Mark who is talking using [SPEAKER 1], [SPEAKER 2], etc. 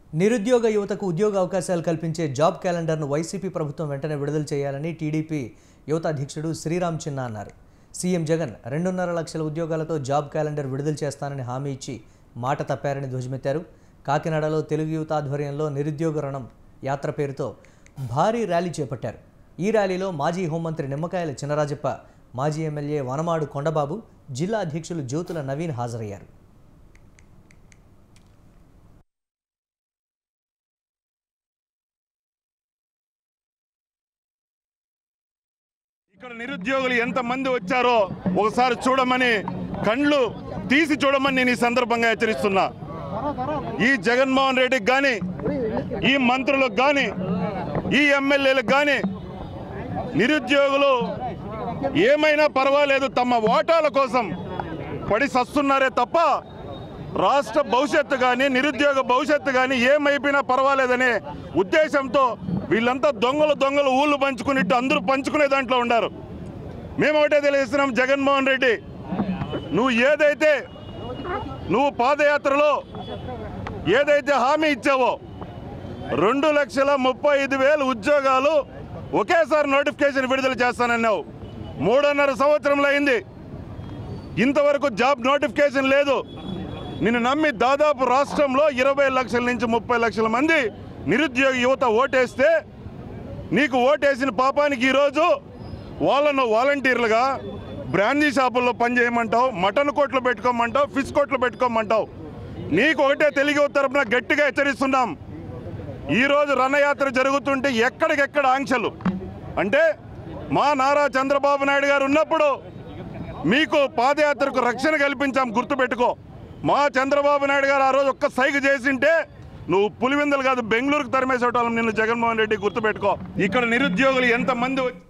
[SPEAKER 1] నిరుద్యోగ యువతకు ఉద్యోగ అవకాశాలు కల్పించే జాబ్ క్యాలెండర్ను వైసీపీ ప్రభుత్వం వెంటనే విడుదల చేయాలని టీడీపీ యువత అధ్యక్షుడు శ్రీరామ్ చిన్న అన్నారు సీఎం జగన్ రెండున్నర లక్షల ఉద్యోగాలతో జాబ్ క్యాలెండర్ విడుదల చేస్తానని హామీ ఇచ్చి మాట తప్పారని ధ్వజమెత్తారు కాకినాడలో తెలుగు యువత ఆధ్వర్యంలో నిరుద్యోగ రుణం యాత్ర పేరుతో భారీ ర్యాలీ చేపట్టారు ఈ ర్యాలీలో మాజీ హోంమంత్రి నిమ్మకాయల చినరాజప్ప మాజీ ఎమ్మెల్యే వనమాడు కొండబాబు జిల్లా అధ్యక్షులు జ్యోతుల నవీన్ హాజరయ్యారు
[SPEAKER 2] ఇక్కడ నిరుద్యోగులు ఎంతమంది వచ్చారో ఒకసారి చూడమని కండ్లు తీసి చూడమని నేను ఈ సందర్భంగా హెచ్చరిస్తున్నా ఈ జగన్మోహన్ రెడ్డికి కానీ ఈ మంత్రులకు కానీ ఈ ఎమ్మెల్యేలకు కానీ నిరుద్యోగులు ఏమైనా పర్వాలేదు తమ ఓటాల కోసం పడి సస్తున్నారే తప్ప రాష్ట్ర భవిష్యత్తు కానీ నిరుద్యోగ భవిష్యత్తు కానీ ఏమైపోయినా పర్వాలేదనే ఉద్దేశంతో వీళ్ళంతా దొంగలు దొంగలు ఊళ్ళు పంచుకునేట్టు అందరూ పంచుకునే దాంట్లో ఉన్నారు మేము ఒకటే తెలియజేస్తున్నాం జగన్మోహన్ రెడ్డి నువ్వు ఏదైతే నువ్వు పాదయాత్రలో ఏదైతే హామీ ఇచ్చావో రెండు లక్షల ముప్పై ఐదు వేల ఉద్యోగాలు ఒకేసారి నోటిఫికేషన్ విడుదల చేస్తానన్నావు మూడున్నర సంవత్సరంలో అయింది ఇంతవరకు జాబ్ నోటిఫికేషన్ లేదు నిన్ను నమ్మి దాదాపు రాష్ట్రంలో ఇరవై లక్షల నుంచి ముప్పై లక్షల మంది నిరుద్యోగ యువత ఓటేస్తే నీకు ఓటేసిన పాపానికి ఈరోజు వాళ్ళను వాలంటీర్లుగా బ్రాందీ షాపుల్లో పనిచేయమంటావు మటన్ కోట్లు పెట్టుకోమంటావు ఫిష్ కోట్లు పెట్టుకోమంటావు నీకు ఒకటే తెలుగు తరపున గట్టిగా హెచ్చరిస్తున్నాం ఈరోజు రథయాత్ర జరుగుతుంటే ఎక్కడికెక్కడ ఆంక్షలు అంటే మా నారా చంద్రబాబు నాయుడు గారు ఉన్నప్పుడు మీకు పాదయాత్రకు రక్షణ కల్పించాం గుర్తుపెట్టుకో మా చంద్రబాబు నాయుడు గారు ఆ రోజు ఒక్క సైగ చేసింటే నువ్వు పులివెందులు కాదు బెంగళూరుకు తరిమేసేటోళ్ళం నిన్ను జగన్మోహన్ రెడ్డి గుర్తుపెట్టుకో ఇక్కడ నిరుద్యోగులు ఎంతమంది వచ్చి